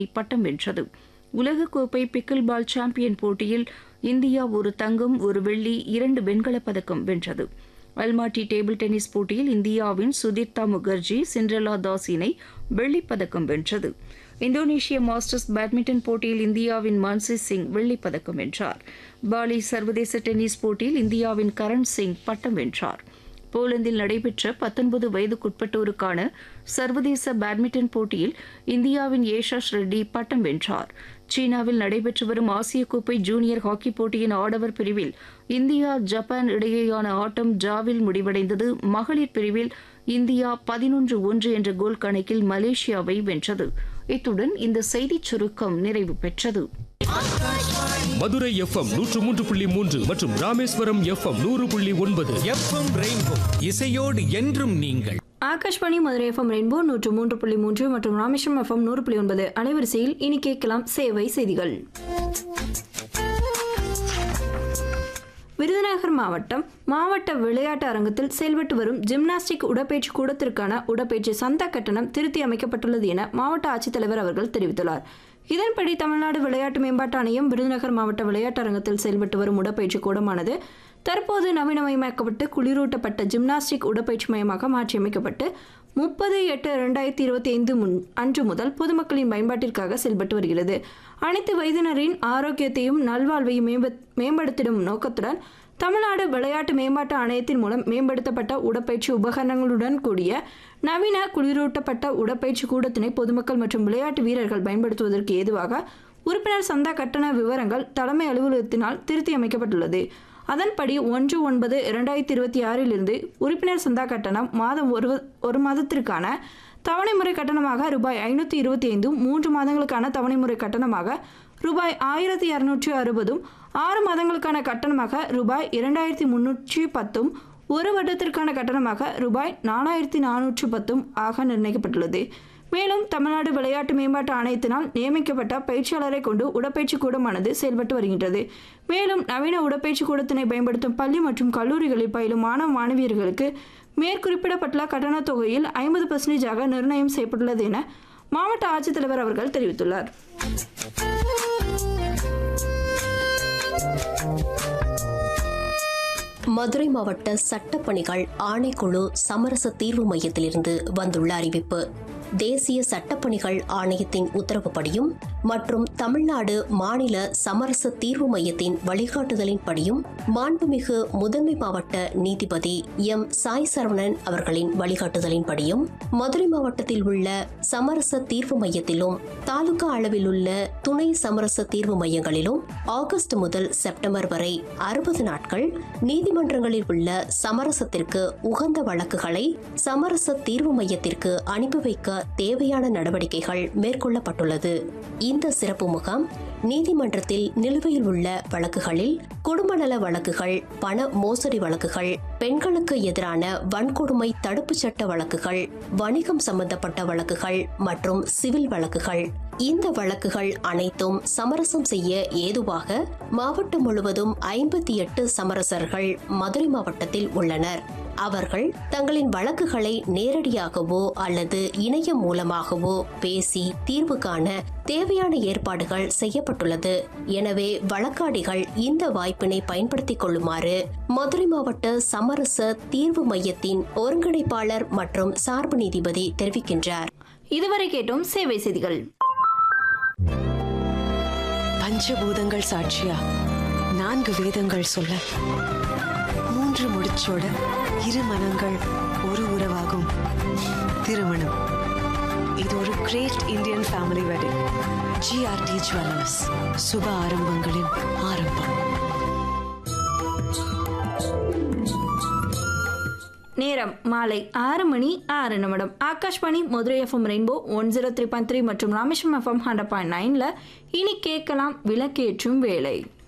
பட்டம் வென்றது உலகக்கோப்பை பிக்கில் பால் சாம்பியன் போட்டியில் இந்தியா ஒரு தங்கம் ஒரு வெள்ளி இரண்டு வெண்கலப் பதக்கம் வென்றது அல்மாட்டி டேபிள் டென்னிஸ் போட்டியில் இந்தியாவின் சுதீர்த்தா முகர்ஜி சிண்ட்ரலா தாஸ் இணை வெள்ளிப் பதக்கம் வென்றது இந்தோனேஷிய மாஸ்டர்ஸ் பேட்மிண்டன் போட்டியில் இந்தியாவின் மான்சி சிங் வெள்ளிப் பதக்கம் வென்றார் பாலி சர்வதேச டென்னிஸ் போட்டியில் இந்தியாவின் கரண் சிங் பட்டம் வென்றார் போலந்தில் நடைபெற்ற பத்தொன்பது வயதுக்குட்பட்டோருக்கான சர்வதேச பேட்மிண்டன் போட்டியில் இந்தியாவின் ஏஷாஷ் ரெட்டி பட்டம் வென்றார் சீனாவில் நடைபெற்று வரும் ஆசிய கோப்பை ஜூனியர் ஹாக்கி போட்டியின் ஆடவர் பிரிவில் இந்தியா ஜப்பான் இடையேயான ஆட்டம் டிராவில் முடிவடைந்தது மகளிர் பிரிவில் இந்தியா பதினொன்று ஒன்று என்ற கோல் கணக்கில் மலேசியாவை வென்றது இத்துடன் இந்த செய்திச் சுருக்கம் நிறைவு பெற்றது மதுரை எஃப்எம் நூற்று மூன்று புள்ளி மூன்று மற்றும் ராமேஸ்வரம் எஃப்எம் நூறு புள்ளி ஒன்பது எஃப்எம் ரெயின்போ இசையோடு என்றும் நீங்கள் ஆகாஷ்வாணி மதுரை எஃப்எம் ரெயின்போ நூற்று மூன்று புள்ளி மூன்று மற்றும் ராமேஸ்வரம் எஃப்எம் நூறு புள்ளி ஒன்பது அலைவரிசையில் இனி கேட்கலாம் சேவை செய்திகள் விருதுநகர் மாவட்டம் மாவட்ட விளையாட்டு அரங்கத்தில் செயல்பட்டு வரும் ஜிம்னாஸ்டிக் உடற்பயிற்சி கூடத்திற்கான உடற்பயிற்சி சந்தா கட்டணம் திருத்தி அமைக்கப்பட்டுள்ளது என மாவட்ட ஆட்சித்தலைவர் அவர்கள் தெரிவித்துள்ளார் இதன்படி தமிழ்நாடு விளையாட்டு மேம்பாட்டு ஆணையம் விருதுநகர் மாவட்ட விளையாட்டு அரங்கத்தில் செயல்பட்டு வரும் உடற்பயிற்சி கூடமானது தற்போது நவீனமயமாக்கப்பட்டு குளிரூட்டப்பட்ட ஜிம்னாஸ்டிக் உடற்பயிற்சி மையமாக மாற்றியமைக்கப்பட்டு முப்பது எட்டு ரெண்டாயிரத்தி இருபத்தி ஐந்து முன் அன்று முதல் பொதுமக்களின் பயன்பாட்டிற்காக செயல்பட்டு வருகிறது அனைத்து வயதினரின் ஆரோக்கியத்தையும் நல்வாழ்வையும் மேம்ப மேம்படுத்திடும் நோக்கத்துடன் தமிழ்நாடு விளையாட்டு மேம்பாட்டு ஆணையத்தின் மூலம் மேம்படுத்தப்பட்ட உடற்பயிற்சி உபகரணங்களுடன் கூடிய நவீன குளிரூட்டப்பட்ட உடற்பயிற்சி கூடத்தினை பொதுமக்கள் மற்றும் விளையாட்டு வீரர்கள் பயன்படுத்துவதற்கு ஏதுவாக உறுப்பினர் சந்தா கட்டண விவரங்கள் தலைமை அலுவலகத்தினால் திருத்தி அமைக்கப்பட்டுள்ளது அதன்படி ஒன்று ஒன்பது இரண்டாயிரத்தி இருபத்தி ஆறிலிருந்து உறுப்பினர் சந்தா கட்டணம் மாதம் ஒரு ஒரு மாதத்திற்கான தவணை முறை கட்டணமாக ரூபாய் ஐநூற்றி இருபத்தி ஐந்தும் மூன்று மாதங்களுக்கான தவணை முறை கட்டணமாக ரூபாய் ஆயிரத்தி இரநூற்றி அறுபதும் ஆறு மாதங்களுக்கான கட்டணமாக ரூபாய் இரண்டாயிரத்தி முன்னூற்றி பத்தும் ஒரு வருடத்திற்கான கட்டணமாக ரூபாய் நாலாயிரத்தி நானூற்று பத்தும் ஆக நிர்ணயிக்கப்பட்டுள்ளது மேலும் தமிழ்நாடு விளையாட்டு மேம்பாட்டு ஆணையத்தினால் நியமிக்கப்பட்ட பயிற்சியாளரை கொண்டு உடற்பயிற்சி கூடமானது செயல்பட்டு வருகின்றது மேலும் நவீன உடற்பயிற்சி கூடத்தினை பயன்படுத்தும் பள்ளி மற்றும் கல்லூரிகளில் பயிலும் மாணவ மாணவியர்களுக்கு மேற்குறிப்பிடப்பட்டுள்ள கட்டணத் தொகையில் ஐம்பது பர்சன்டேஜாக நிர்ணயம் செய்யப்பட்டுள்ளது என மாவட்ட ஆட்சித்தலைவர் அவர்கள் தெரிவித்துள்ளார் மதுரை மாவட்ட சட்டப்பணிகள் ஆணைக்குழு சமரச தீர்வு மையத்திலிருந்து வந்துள்ள அறிவிப்பு தேசிய சட்டப்பணிகள் ஆணையத்தின் உத்தரவுப்படியும் மற்றும் தமிழ்நாடு மாநில சமரச தீர்வு மையத்தின் வழிகாட்டுதலின்படியும் மாண்புமிகு முதன்மை மாவட்ட நீதிபதி எம் சாய் சரவணன் அவர்களின் வழிகாட்டுதலின்படியும் மதுரை மாவட்டத்தில் உள்ள சமரச தீர்வு மையத்திலும் தாலுகா அளவில் உள்ள துணை சமரச தீர்வு மையங்களிலும் ஆகஸ்ட் முதல் செப்டம்பர் வரை அறுபது நாட்கள் நீதிமன்றங்களில் உள்ள சமரசத்திற்கு உகந்த வழக்குகளை சமரச தீர்வு மையத்திற்கு அனுப்பி வைக்க தேவையான நடவடிக்கைகள் மேற்கொள்ளப்பட்டுள்ளது இந்த சிறப்பு முகாம் நீதிமன்றத்தில் நிலுவையில் உள்ள வழக்குகளில் குடும்ப நல வழக்குகள் பண மோசடி வழக்குகள் பெண்களுக்கு எதிரான வன்கொடுமை தடுப்புச் சட்ட வழக்குகள் வணிகம் சம்பந்தப்பட்ட வழக்குகள் மற்றும் சிவில் வழக்குகள் இந்த வழக்குகள் அனைத்தும் சமரசம் செய்ய ஏதுவாக மாவட்டம் முழுவதும் ஐம்பத்தி எட்டு சமரசர்கள் மதுரை மாவட்டத்தில் உள்ளனர் அவர்கள் தங்களின் வழக்குகளை நேரடியாகவோ அல்லது இணையம் மூலமாகவோ பேசி தீர்வு காண தேவையான ஏற்பாடுகள் செய்யப்பட்டுள்ளது எனவே வழக்காடிகள் இந்த வாய்ப்பினை பயன்படுத்திக் கொள்ளுமாறு மதுரை மாவட்ட சமரச தீர்வு மையத்தின் ஒருங்கிணைப்பாளர் மற்றும் சார்பு நீதிபதி தெரிவிக்கின்றார் இதுவரை கேட்டோம் சேவை செய்திகள் பஞ்சபூதங்கள் சாட்சியா நான்கு வேதங்கள் சொல்ல மூன்று முடிச்சோட இரு மனங்கள் ஒரு உறவாகும் திருமணம் இது ஒரு great Indian family wedding G R T jewellers சுப ஆரம்பங்களின் ஆரம்பம் நேரம் மாலை ஆறு மணி ஆறு நிமிடம் Akashvani Madurai FM rainbow one zero three point three மற்றும் ராமேஸ்வரம் எஃப்எம் ஹண்ட்ரட் பாயிண்ட் நைனில் இனி கேட்கலாம் விளக்கேற்றும் வேலை